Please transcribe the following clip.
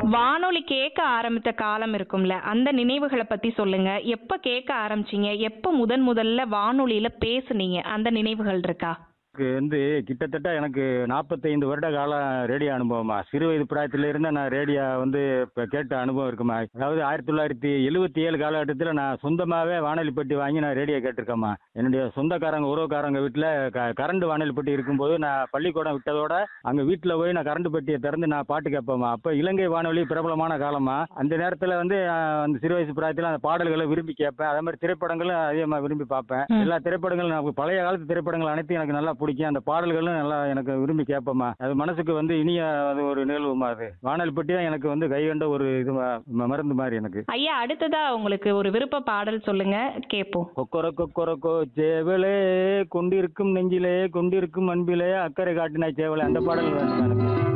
வானொலி கேட்க ஆரம்பித்த காலம் இருக்கும்ல அந்த நினைவுகளை பத்தி சொல்லுங்க எப்ப கேட்க ஆரம்பிச்சீங்க எப்ப முதன் முதல்ல வானொலியில பேசுனீங்க அந்த நினைவுகள் இருக்கா எனக்கு வந்து கிட்டத்தட்ட எனக்கு நாற்பத்தைந்து வருட கால ரேடியோ அனுபவமா சிறு வயது பிராயத்துல இருந்து நான் ரேடியோ வந்து இப்போ கேட்ட அனுபவம் இருக்குமா அதாவது ஆயிரத்தி தொள்ளாயிரத்தி எழுபத்தி ஏழு காலகட்டத்தில் நான் சொந்தமாகவே வானொலி பெட்டி வாங்கி நான் ரேடியோ கேட்டிருக்கேம்மா என்னுடைய சொந்தக்காரங்க உறவுக்காரங்க வீட்டில் க கரண்ட் வானொலி பெட்டி இருக்கும்போது நான் பள்ளிக்கூடம் விட்டதோட அங்கே வீட்டில் போய் நான் கரண்ட் பெட்டியை திறந்து நான் பாட்டு கேட்பேம்மா அப்போ இலங்கை வானொலி பிரபலமான காலமா அந்த நேரத்தில் வந்து நான் அந்த சிறு வயசு பிராயத்தில் அந்த பாடல்களை விரும்பி கேட்பேன் அதே மாதிரி திரைப்படங்களும் அதிகமாக விரும்பி பார்ப்பேன் ம். எல்லா திரைப்படங்களும் நான் பழைய காலத்து திரைப்படங்கள் அனைத்தும் எனக்கு நல்லா பிடிக்கும் அந்த பாடல்களும் நல்லா எனக்கு விரும்பி கேட்பேம்மா அது மனசுக்கு வந்து இனிய அது ஒரு நிகழ்வுமா அது வானல் பெட்டி தான் எனக்கு வந்து கைகண்ட ஒரு இது ம- மருந்து மாதிரி எனக்கு ஐயா அடுத்ததா உங்களுக்கு ஒரு விருப்ப பாடல் சொல்லுங்க கேட்போம் கொக்கர கொக்கரக்கோ சேவலே கொண்டிருக்கும் நெஞ்சிலே கொண்டிருக்கும் அன்பிலே அக்கறை காட்டினாய் சேவலே அந்த பாடல் வேணும் எனக்கு